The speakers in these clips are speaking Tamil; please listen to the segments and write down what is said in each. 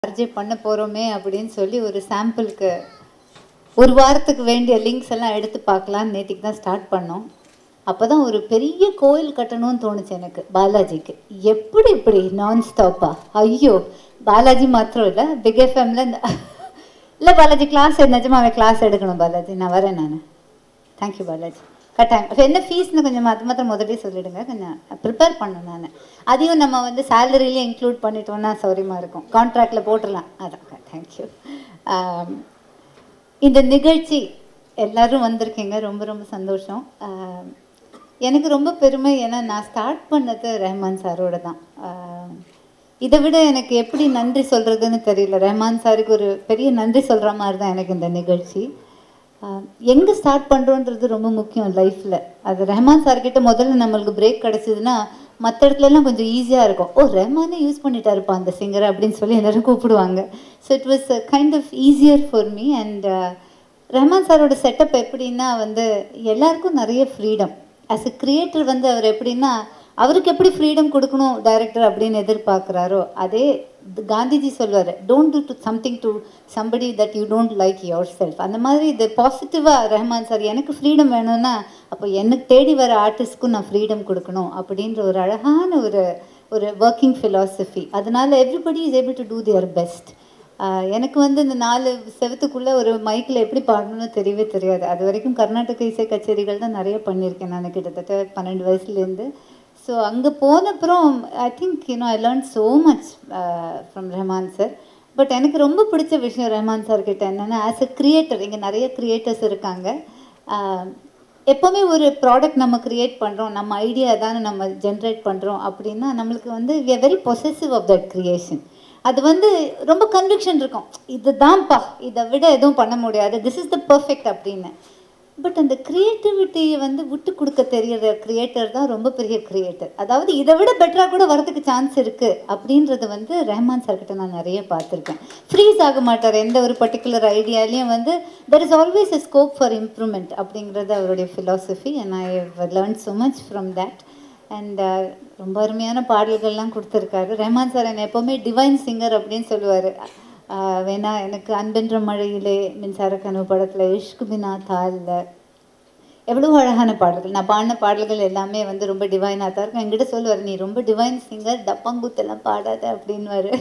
ஆர்ஜே பண்ண போகிறோமே அப்படின்னு சொல்லி ஒரு சாம்பிளுக்கு ஒரு வாரத்துக்கு வேண்டிய லிங்க்ஸ் எல்லாம் எடுத்து பார்க்கலான்னு நேற்றுக்கு தான் ஸ்டார்ட் பண்ணோம் அப்போ தான் ஒரு பெரிய கோயில் கட்டணும்னு தோணுச்சு எனக்கு பாலாஜிக்கு எப்படி இப்படி நான் ஸ்டாப்பா ஐயோ பாலாஜி மாத்திரம் இல்லை பிக் எஃப்எம்ல இந்த இல்லை பாலாஜி கிளாஸ் நிஜமாவே கிளாஸ் எடுக்கணும் பாலாஜி நான் வரேன் நான் தேங்க்யூ பாலாஜி கட்டாயம் இப்போ என்ன ஃபீஸ்னு கொஞ்சம் அது மாத்திரம் முதலே சொல்லிடுங்க கொஞ்சம் ப்ரிப்பேர் பண்ணணும் நான் அதையும் நம்ம வந்து சேலரியிலே இன்க்ளூட் பண்ணிட்டோம்னா சௌரியமாக இருக்கும் கான்ட்ராக்டில் போட்டுடலாம் அதான் தேங்க்யூ இந்த நிகழ்ச்சி எல்லாரும் வந்திருக்கீங்க ரொம்ப ரொம்ப சந்தோஷம் ஆஹ் எனக்கு ரொம்ப பெருமை ஏன்னா நான் ஸ்டார்ட் பண்ணது ரஹ்மான் சாரோட தான் ஆஹ் இதை விட எனக்கு எப்படி நன்றி சொல்கிறதுன்னு தெரியல ரஹ்மான் சாருக்கு ஒரு பெரிய நன்றி சொல்கிற மாதிரி தான் எனக்கு இந்த நிகழ்ச்சி எங்கே ஸ்டார்ட் பண்ணுறோன்றது ரொம்ப முக்கியம் லைஃப்பில் அது ரஹ்மான் சார்கிட்ட முதல்ல நம்மளுக்கு பிரேக் கிடச்சிதுன்னா மற்ற இடத்துலலாம் கொஞ்சம் ஈஸியாக இருக்கும் ஓ ரஹ்மானே யூஸ் பண்ணிட்டாருப்பா அந்த சிங்கர் அப்படின்னு சொல்லி எல்லாரும் கூப்பிடுவாங்க so it was kind of easier for me and Rahman சாரோட செட்டப் எப்படின்னா வந்து எல்லாருக்கும் நிறைய ஃப்ரீடம் ஆஸ் எ கிரியேட்டர் வந்து அவர் எப்படின்னா அவருக்கு எப்படி ஃப்ரீடம் கொடுக்கணும் டைரக்டர் அப்படின்னு எதிர்பார்க்குறாரோ அதே காந்திஜி சொல்வார் don't do to something to somebody that you don't like yourself அந்த மாதிரி இது பாசிட்டிவாக ரஹ்மான் சார் எனக்கு ஃப்ரீடம் வேணும்னா அப்போ எனக்கு தேடி வர ஆர்டிஸ்ட்க்கும் நான் ஃப்ரீடம் கொடுக்கணும் அப்படின்ற ஒரு அழகான ஒரு ஒரு ஒர்க்கிங் ஃபிலாசபி அதனால everybody is able to do their best எனக்கு வந்து இந்த நாலு செவத்துக்குள்ளே ஒரு மைக்கில் எப்படி பாடணும்னு தெரியவே தெரியாது அது வரைக்கும் கர்நாடக இசை கச்சேரிகள் தான் நிறைய பண்ணியிருக்கேன் நான் கிட்டத்தட்ட பன்னெண்டு வயசுலேருந்து ஸோ அங்கே போனப்புறம் I think you know I learn so much from Rahman sir but எனக்கு ரொம்ப பிடிச்ச விஷயம் ரஹ்மான் சார் கிட்ட என்னென்னா ஆஸ் எ கிரியேட்டர் இங்கே நிறைய கிரியேட்டர்ஸ் இருக்காங்க எப்போவுமே ஒரு ப்ராடக்ட் நம்ம க்ரியேட் பண்ணுறோம் நம்ம ஐடியா தானே நம்ம ஜென்ரேட் பண்ணுறோம் அப்படின்னா நம்மளுக்கு வந்து we are very possessive of that creation அது வந்து ரொம்ப கன்விக்ஷன் இருக்கும் இதுதான்ப்பா இதை விட எதுவும் பண்ண முடியாது திஸ் இஸ் த பர்ஃபெக்ட் அப்படின்னு பட் அந்த க்ரியேட்டிவிட்டியை வந்து விட்டு கொடுக்க தெரியற கிரியேட்டர் தான் ரொம்ப பெரிய கிரியேட்டர் அதாவது இதை விட பெட்டராக கூட வரதுக்கு சான்ஸ் இருக்குது அப்படின்றது வந்து ரஹ்மான் சார்கிட்ட நான் நிறைய பார்த்துருக்கேன் ஃப்ரீஸ் ஆக மாட்டார் எந்த ஒரு பர்டிகுலர் ஐடியாலையும் வந்து there is always a scope for improvement அப்படிங்கிறது அவருடைய philosophy and I have learn so much from that and ரொம்ப அருமையான பாடல்கள்லாம் கொடுத்துருக்காரு ரஹ்மான் சார் என்னை எப்போவுமே டிவைன் சிங்கர் அப்படின்னு சொல்லுவார் வேணா எனக்கு அன்பென்ற மழையிலே மின்சார கனவு படத்தில் இஷ்கு பினா தாலில் எவ்வளோ அழகான பாடல்கள் நான் பாடின பாடல்கள் எல்லாமே வந்து ரொம்ப டிவைனாக தான் இருக்கும் என்கிட்ட சொல்லுவார் நீ ரொம்ப டிவைன் சிங்கர் டப்பாங்குத்தெல்லாம் பாடாத அப்படின்வாரு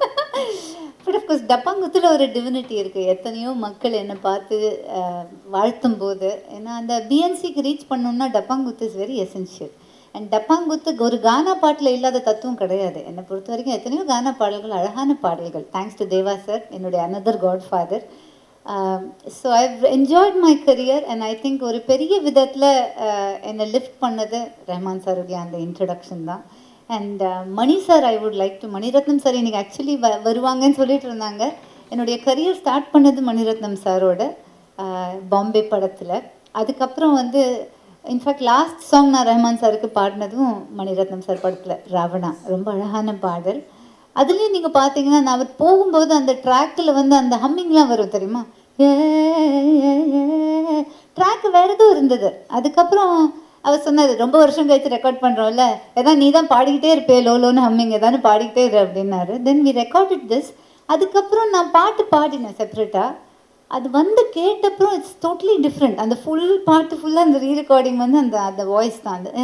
பட் அஃப்கோர்ஸ் டப்பாங்குத்தில் ஒரு டிவினிட்டி இருக்குது எத்தனையோ மக்கள் என்னை பார்த்து வாழ்த்தும் போது ஏன்னா அந்த பிஎன்சிக்கு ரீச் பண்ணணுன்னா டப்பாங்குத்து இஸ் வெரி எசென்ஷியல் அண்ட் டப்பாங்குத்து ஒரு கானா பாட்டில் இல்லாத தத்துவம் கிடையாது என்னை பொறுத்த வரைக்கும் எத்தனையோ கானா பாடல்கள் அழகான பாடல்கள் தேங்க்ஸ் டு தேவா சார் என்னுடைய another godfather so I enjoyed my career and I think ஒரு பெரிய விதத்தில் என்னை லிஃப்ட் பண்ணது ரஹ்மான் சாருடைய அந்த இன்ட்ரடக்ஷன் தான் and money sir I would like to Mani Ratnam sir இன்னைக்கு ஆக்சுவலி வ வருவாங்கன்னு சொல்லிட்டு இருந்தாங்க என்னுடைய கரியர் ஸ்டார்ட் பண்ணது மணிரத்னம் சாரோட பாம்பே படத்தில் அதுக்கப்புறம் வந்து இன்ஃபேக்ட் லாஸ்ட் சாங் நான் ரஹ்மான் சாருக்கு பாடினதும் மணிரத்னம் சார் படத்தில் ராவணா ரொம்ப அழகான பாடல் அதுலேயும் நீங்கள் பார்த்தீங்கன்னா நான் அவர் போகும்போது அந்த ட்ராக்கில் வந்து அந்த ஹம்மிங்லாம் வரும் தெரியுமா ட்ராக் வேறு எதுவும் இருந்தது அதுக்கப்புறம் அவர் சொன்னார் ரொம்ப வருஷம் கழிச்சு ரெக்கார்ட் பண்ணுறோம்ல ஏதாவது நீ தான் பாடிக்கிட்டே இருப்பே லோலோன்னு ஹம்மிங் ஏதாவது பாடிக்கிட்டே இரு அப்படின்னாரு தென் வி ரெக்கார்டட் திஸ் அதுக்கப்புறம் நான் பாட்டு பாடினேன் செப்பரேட்டாக அது வந்து கேட்டப்புறம் இட்ஸ் டோட்டலி டிஃப்ரெண்ட் அந்த ஃபுல் பாட்டு ஃபுல்லாக அந்த ரீ ரெக்கார்டிங் வந்து அந்த அந்த வாய்ஸ் தான் அந்த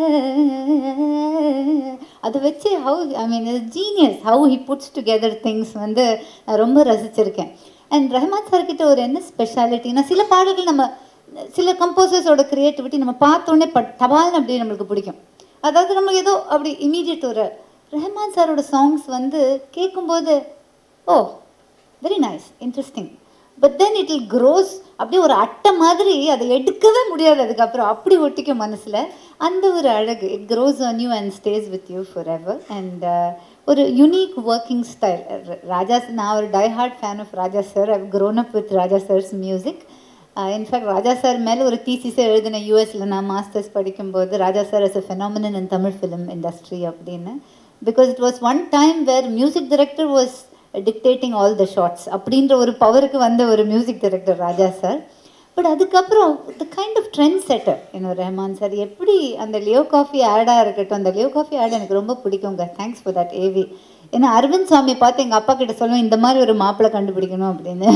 அதை வச்சு how I mean genius how he puts together things வந்து நான் ரொம்ப ரசிச்சிருக்கேன் அண்ட் ரஹ்மான் சார்கிட்ட ஒரு என்ன ஸ்பெஷாலிட்டினா சில பாடல்கள் நம்ம சில கம்போசர்ஸோட க்ரியேட்டிவிட்டி நம்ம பார்த்தோன்னே பட் டபால்னு அப்படி நம்மளுக்கு பிடிக்கும் அதாவது நம்மளுக்கு ஏதோ அப்படி இமீடியட் ஒரு ரஹ்மான் சாரோட சாங்ஸ் வந்து கேட்கும்போது oh very nice interesting but then it'll grows அப்படியே ஒரு அட்டை மாதிரி அதை எடுக்கவே முடியாது அதுக்கப்புறம் அப்படி ஒட்டிக்கும் மனசில் அந்த ஒரு அழகு it grows on you and stays with you forever and ஒரு யுனீக் ஒர்க்கிங் ஸ்டைல் ராஜா நான் ஒரு die hard fan of Raja sir I've grown up with Raja sir's music in fact Raja sir மேலே ஒரு தீசிஸை எழுதின யூஎஸில் நான் மாஸ்டர்ஸ் படிக்கும்போது Raja sir is a phenomenon in Tamil film industry அப்படின்னு because it was one time where music director was dictating all the shots அப்படின்ற ஒரு பவருக்கு வந்த ஒரு music director Raja sir but அதுக்கப்புறம் the kind of trend setter என்ன ரஹ்மான் சார் எப்படி அந்த லியோ காஃபி ஆடாக இருக்கட்டும் அந்த லியோ காஃபி ஆட் எனக்கு ரொம்ப பிடிக்குங்க தேங்க்ஸ் ஃபார் தட் ஏவி ஏன்னா அரவிந்த் சாமியை பார்த்து எங்கள் அப்பா கிட்ட சொல்லுவேன் இந்த மாதிரி ஒரு மாப்பிள்ளை கண்டுபிடிக்கணும் அப்படின்னு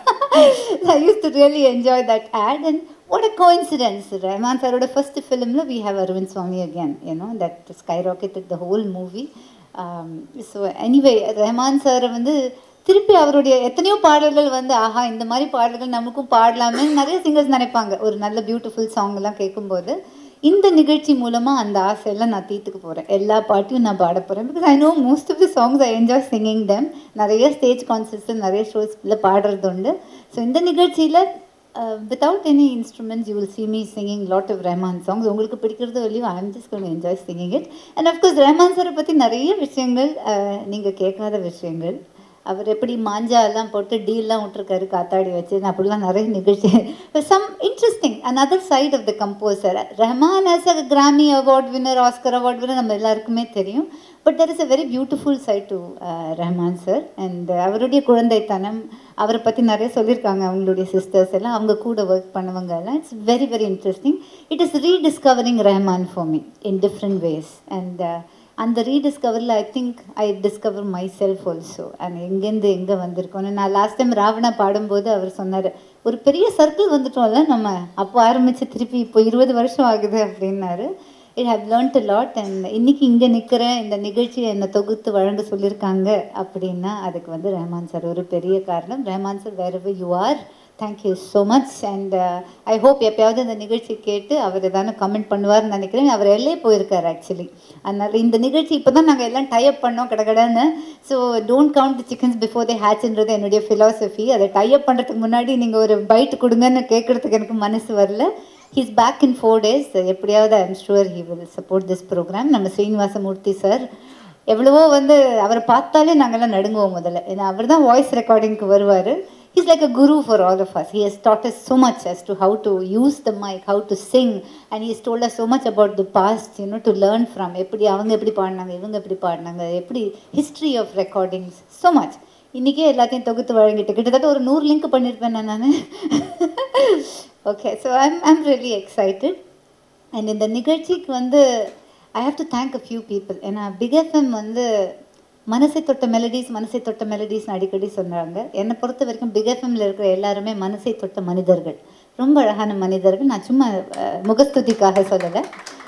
I use to really enjoy that ad and what a coincidence Rahman சாரோட ஃபர்ஸ்ட் ஃபிலிமில் we have Arvind Swamy again you know that sky rocket the whole movie so anyway Rahman சாரை வந்து திருப்பி அவருடைய எத்தனையோ பாடல்கள் வந்து ஆஹா இந்த மாதிரி பாடல்கள் நமக்கும் பாடலாமே நிறைய சிங்கர்ஸ் நினைப்பாங்க ஒரு நல்ல பியூட்டிஃபுல் சாங் எல்லாம் கேட்கும்போது இந்த நிகழ்ச்சி மூலமாக அந்த ஆசையெல்லாம் நான் தீர்த்துக்க போகிறேன் எல்லா பாட்டையும் நான் பாட போகிறேன் because I know most of the songs I enjoy singing them நிறைய ஸ்டேஜ் கான்சர்ட்ஸில் நிறைய ஷோஸில் பாடுறது உண்டு ஸோ இந்த நிகழ்ச்சியில் without any instruments you will see me singing lot of Rahman songs உங்களுக்கு பிடிக்கிறது இல்லையோ I am just gonna enjoy singing it and of course Rahman சாரை பற்றி நிறைய விஷயங்கள் நீங்கள் கேட்காத விஷயங்கள் அவர் எப்படி மாஞ்சா எல்லாம் போட்டு டீல்லாம் விட்டுருக்காரு காத்தாடி வச்சு அப்படிலாம் நிறைய நிகழ்ச்சி some interesting another side of the composer Rahman as a Grammy award winner Oscar award winner நம்ம எல்லாருக்குமே தெரியும் but there is a very beautiful side to Rahman sir and அவருடைய குழந்தைத்தனம் அவரை பற்றி நிறைய சொல்லியிருக்காங்க அவங்களுடைய சிஸ்டர்ஸ் எல்லாம் அவங்க கூட ஒர்க் பண்ணவங்க எல்லாம் it's very very interesting it is rediscovering Rahman for me in different ways and அந்த ரீடிஸ்கவரில் I think I discover myself also and எங்கேருந்து எங்கே வந்திருக்கோன்னு நான் லாஸ்ட் டைம் ராவணா பாடும்போது அவர் சொன்னார் ஒரு பெரிய சர்க்கிள் வந்துட்டோம்ல நம்ம அப்போ ஆரம்பித்து திருப்பி இப்போ இருபது வருஷம் ஆகுது அப்படின்னாரு it have learned a lot and இன்னைக்கு இங்கே நிற்கிறேன் இந்த நிகழ்ச்சியை என்னை தொகுத்து வழங்க சொல்லியிருக்காங்க அப்படின்னா அதுக்கு வந்து ரஹ்மான் சார் ஒரு பெரிய காரணம் Rahman sir where you are thank you so much and I hope எப்பயாவது இந்த நிகழ்ச்சி கேட்டு அவர் எதாவது கமெண்ட் பண்ணுவார்னு நினைக்கிறேன் அவர் எல்லே போயிருக்கார் ஆக்சுவலி அதனால் இந்த நிகழ்ச்சி இப்போ தான் நாங்கள் எல்லாம் டைப் பண்ணோம் கடகடன்னு so don't count the chickens before they ஹேட்ச்ன்றது என்னுடைய ஃபிலாசபி அதை டைப் பண்ணுறதுக்கு முன்னாடி நீங்கள் ஒரு பைட் கொடுங்கன்னு கேட்குறதுக்கு எனக்கு மனசு வரல he's back in four days எப்படியாவது I am sure he will support this program நம்ம ஸ்ரீனிவாசமூர்த்தி சார் எவ்வளவோ வந்து அவரை பார்த்தாலே நாங்கள்லாம் நடுங்குவோம் முதல்ல ஏன்னா அவர் தான் வாய்ஸ் ரெக்கார்டிங்க்கு வருவார் he's like a guru for all of us. He has taught us so much as to how to use the mic, how to sing, and he has told us so much about the past, you know, to learn from. எப்படி அவங்க எப்படி பாடினாங்க இவங்க எப்படி பாடினாங்க எப்படி history of recordings so much இன்றைக்கே எல்லாத்தையும் தொகுத்து வழங்கிட்டு கிட்டத்தட்ட ஒரு நூறு லிங்க் பண்ணியிருப்பேன் நான் okay so I'm I'm really excited and இந்த நிகழ்ச்சிக்கு வந்து I have to thank a few people ஏன்னா பிக் எஃப்எம் வந்து மனசை தொட்ட மெலடிஸ் மனசை தொட்ட மெலடிஸ்னு அடிக்கடி சொன்னாங்க என்னை பொறுத்த வரைக்கும் பிக் எஃப்எம்ல இருக்கிற எல்லாருமே மனசை தொட்ட மனிதர்கள் ரொம்ப அழகான மனிதர்கள் நான் சும்மா முகஸ்துதிக்காக சொல்லலை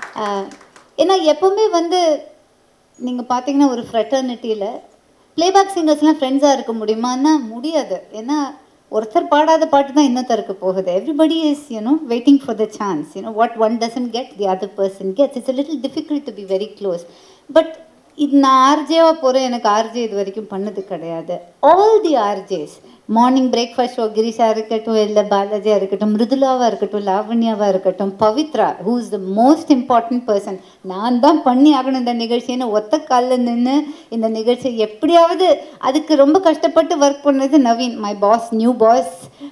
ஏன்னா எப்போவுமே வந்து நீங்கள் பார்த்தீங்கன்னா ஒரு ஃப்ரெட்டர்னிட்டியில் பிளேபேக் சிங்கர்ஸ்லாம் ஃப்ரெண்ட்ஸாக இருக்க முடியுமான்னா முடியாது ஏன்னா ஒருத்தர் பாடாத பாட்டு தான் இன்னொருத்தருக்கு போகுது everybody is you know waiting for the chance you know what one doesn't get the other person gets it's little difficult to be very close but இது நான் ஆர்ஜேவாக போகிறேன் எனக்கு ஆர்ஜே இது வரைக்கும் பண்ணது கிடையாது all the RJs morning breakfast show Krisha இருக்கட்டும் இல்லை பாலாஜியாக இருக்கட்டும் மிருதுலாவாக இருக்கட்டும் லாவண்யாவாக இருக்கட்டும் Pavithra who is the most important person நான் தான் பண்ணி ஆகணும் இந்த நிகழ்ச்சின்னு ஒத்த காலில் நின்று இந்த நிகழ்ச்சி எப்படியாவது அதுக்கு ரொம்ப கஷ்டப்பட்டு ஒர்க் பண்ணது Naveen my boss new boss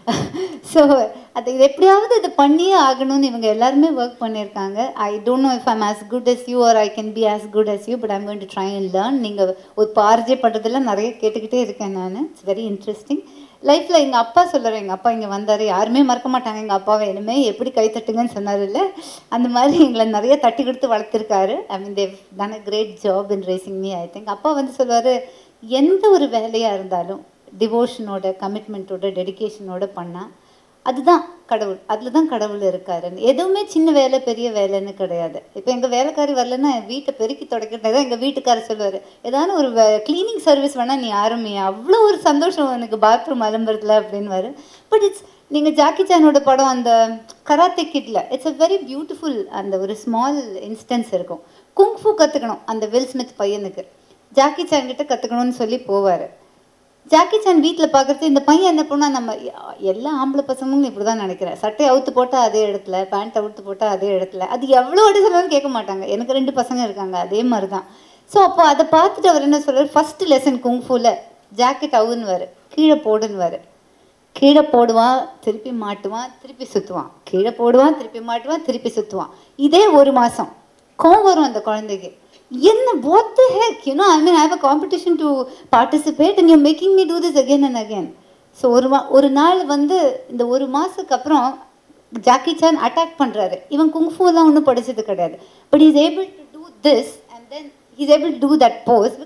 so அது இது எப்படியாவது இதை பண்ணியே ஆகணும்னு இவங்க எல்லாருமே ஒர்க் பண்ணியிருக்காங்க I don't know if I'm as good as you are I can be as good as you but I'm going to try and learn நீங்கள் ஒரு பார்ஜே பண்ணுறதெல்லாம் நிறைய கேட்டுக்கிட்டே இருக்கேன் நான் இட்ஸ் வெரி இன்ட்ரெஸ்டிங் லைஃப்பில் எங்கள் அப்பா சொல்லுறேன் எங்கள் அப்பா இங்கே வந்தார் யாருமே மறக்க மாட்டாங்க எங்கள் அப்பாவை இனிமே எப்படி கை தட்டுங்கன்னு சொன்னார் இல்லை அந்த மாதிரி எங்களை நிறைய தட்டி கொடுத்து வளர்த்துருக்காரு I mean Dev done a great job in raising me I think அப்பா வந்து சொல்லுவார் எந்த ஒரு வேலையாக இருந்தாலும் டிவோஷனோட கமிட்மெண்ட்டோட டெடிக்கேஷனோட பண்ணால் அதுதான் கடவுள் அதில் தான் கடவுள் இருக்காருன்னு எதுவுமே சின்ன வேலை பெரிய வேலைன்னு கிடையாது இப்போ எங்கள் வேலைக்காரி வரலன்னா என் வீட்டை பெருக்கி தொடக்கிறது தான் எங்கள் வீட்டுக்காரர் சொல்லுவார் ஏதாவது ஒரு க்ளீனிங் சர்வீஸ் வேணால் நீ ஆரம்பி அவ்வளோ ஒரு சந்தோஷம் எனக்கு பாத்ரூம் அலம்புறதுல அப்படின்வாரு பட் இட்ஸ் நீங்கள் ஜாக்கி சானோட படம் அந்த கராத்தே கிட்ல இட்ஸ் அ வெரி பியூட்டிஃபுல் அந்த ஒரு ஸ்மால் இன்ஸ்டன்ஸ் இருக்கும் குங்ஃபு கற்றுக்கணும் அந்த வில் ஸ்மித் பையனுக்கு ஜாக்கி சான் கிட்ட கற்றுக்கணும்னு சொல்லி போவார் ஜாக்கி சான் வீட்டில் பார்க்குறது இந்த பையன் என்ன பண்ணா நம்ம எல்லா ஆம்பளை பசங்களும் இப்படி தான் நினைக்கிறேன் சட்டை அவுத்து போட்டால் அதே இடத்துல பேண்ட் அவுத்து போட்டால் அதே இடத்துல அது எவ்வளோ அடி சொன்னாலும் கேட்க மாட்டாங்க எனக்கு ரெண்டு பசங்க இருக்காங்க அதே மாதிரி தான் ஸோ அப்போ அதை பார்த்துட்டு அவர் என்ன சொல்கிறார் ஃபஸ்ட்டு லெசன் குங்ஃபூவில் ஜாக்கெட் அவுன்னுவார் கீழே போடுன்னுவார் கீழே போடுவான் திருப்பி மாட்டுவான் திருப்பி சுற்றுவான் கீழே போடுவான் திருப்பி மாட்டுவான் திருப்பி சுற்றுவான் இதே ஒரு மாதம் கோவம் வரும் அந்த குழந்தைக்கு என்ன what the heck you know I mean I have a competition to participate and you're making me do this again and again so ஒரு மா ஒரு நாள் வந்து இந்த ஒரு மாதத்துக்கு அப்புறம் ஜாக்கி சான் அட்டாக் பண்ணுறாரு இவன் குங்ஃபூலாம் ஒன்றும் படிச்சது கிடையாது but is able to do this and then is able to do that pose because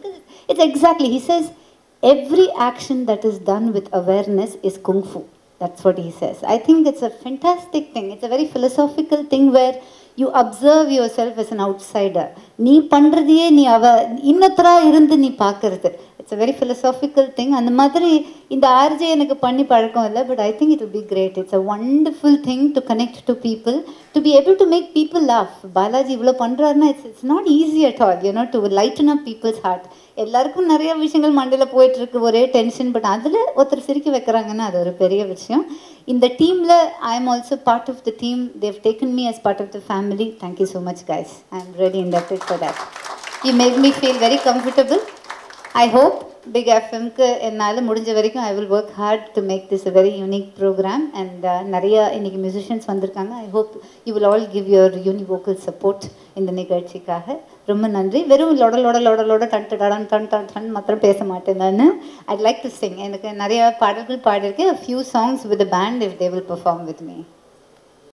It's exactly, he says, every action that is done with awareness is kung fu. That's what he says. I think it's a fantastic thing. It's a very philosophical thing where you observe yourself as an outsider. நீ பண்ணுறதையே நீ அவ இன்னத்தரா இருந்து நீ பார்க்கறது it's a very philosophical thing அந்த மாதிரி இந்த ஆர்ஜே எனக்கு பண்ணி பழக்கம் இல்லை but I think it will be great it's a wonderful thing to connect to people to be able to make people laugh Balaji இவ்வளோ பண்ணுறாருன்னா it's it's not easy at all you know to lighten up people's heart எல்லாருக்கும் நிறைய விஷயங்கள் மண்டையில் போயிட்டு இருக்கு ஒரே டென்ஷன் பட் அதில் ஒருத்தர் சிரிக்க வைக்கிறாங்கன்னா அது ஒரு பெரிய விஷயம் இந்த டீமில் I am also part of the team Dev taken me as part of the family thank you so much guys I am ready indebted for that you make me feel very comfortable I hope big எஃப்எம்க்கு என்னால் முடிஞ்ச வரைக்கும் I will work hard to make this a very unique program and நிறைய இன்னைக்கு மியூசிஷியன்ஸ் வந்திருக்காங்க I hope you will all give your unequivocal support இந்த நிகழ்ச்சிக்காக ரொம்ப நன்றி வெறும் லொட லொட லொட லொட டன் டன் டன் டன் டன் மாத்திரம் பேச மாட்டேன் நான் ஐ லைக் டு சிங் எனக்கு நிறைய பாடல்கள் பாடியிருக்கேன் few songs with band if they will perform with me